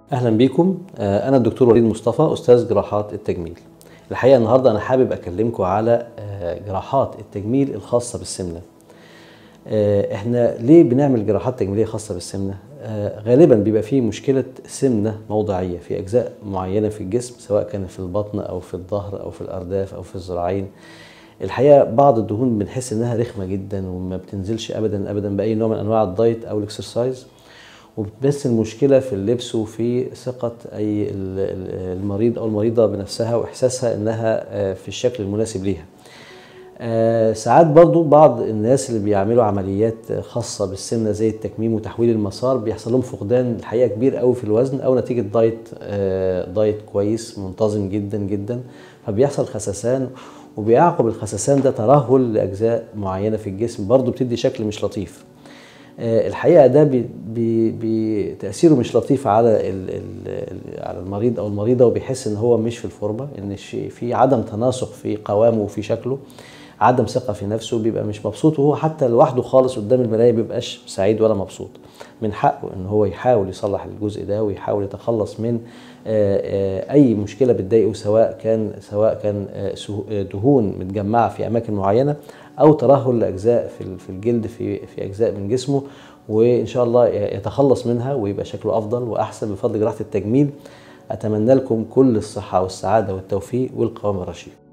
اهلا بيكم آه، انا الدكتور وليد مصطفى استاذ جراحات التجميل الحقيقه النهارده انا حابب اكلمكم على آه، جراحات التجميل الخاصه بالسمنه آه، احنا ليه بنعمل جراحات تجميليه خاصه بالسمنه آه، غالبا بيبقى فيه مشكله سمنه موضعيه في اجزاء معينه في الجسم سواء كان في البطن او في الظهر او في الارداف او في الذراعين الحقيقه بعض الدهون بنحس انها رخمه جدا وما بتنزلش ابدا ابدا باي نوع من انواع الدايت او الاكسرسايز وبس المشكله في اللبس وفي ثقه اي ال- ال- المريض او المريضه بنفسها واحساسها انها آه، في الشكل المناسب ليها آه، ساعات برضو بعض الناس اللي بيعملوا عمليات خاصة بالسمنة زي التكميم وتحويل المسار بيحصل لهم فقدان الحقيقة كبير قوي في الوزن أو نتيجة دايت آه، دايت كويس منتظم جدا جدا فبيحصل خسسان وبيعقب الخسسان ده ترهل لأجزاء معينة في الجسم برضو بتدي شكل مش لطيف آه، الحقيقه ده بي بي بي تاثيره مش لطيف على ال ال على المريض او المريضه وبيحس ان هو مش في الفورمه ان الشيء- في عدم تناسق في قوامه وفي شكله عدم ثقه في نفسه بيبقى مش مبسوط وهو حتى لوحده خالص قدام المرايه بيبقاش سعيد ولا مبسوط من حقه ان هو يحاول يصلح الجزء ده ويحاول يتخلص من آه، آه، اي مشكله بتضايقه سواء كان سواء كان آه، سه- آه، دهون متجمعه في اماكن معينه او ترهل لاجزاء في ال- في الجلد في في اجزاء من جسمه وان شاء الله يتخلص منها ويبقى شكله افضل واحسن بفضل جراحه التجميل اتمنى لكم كل الصحه والسعاده والتوفيق والقوام الرشيد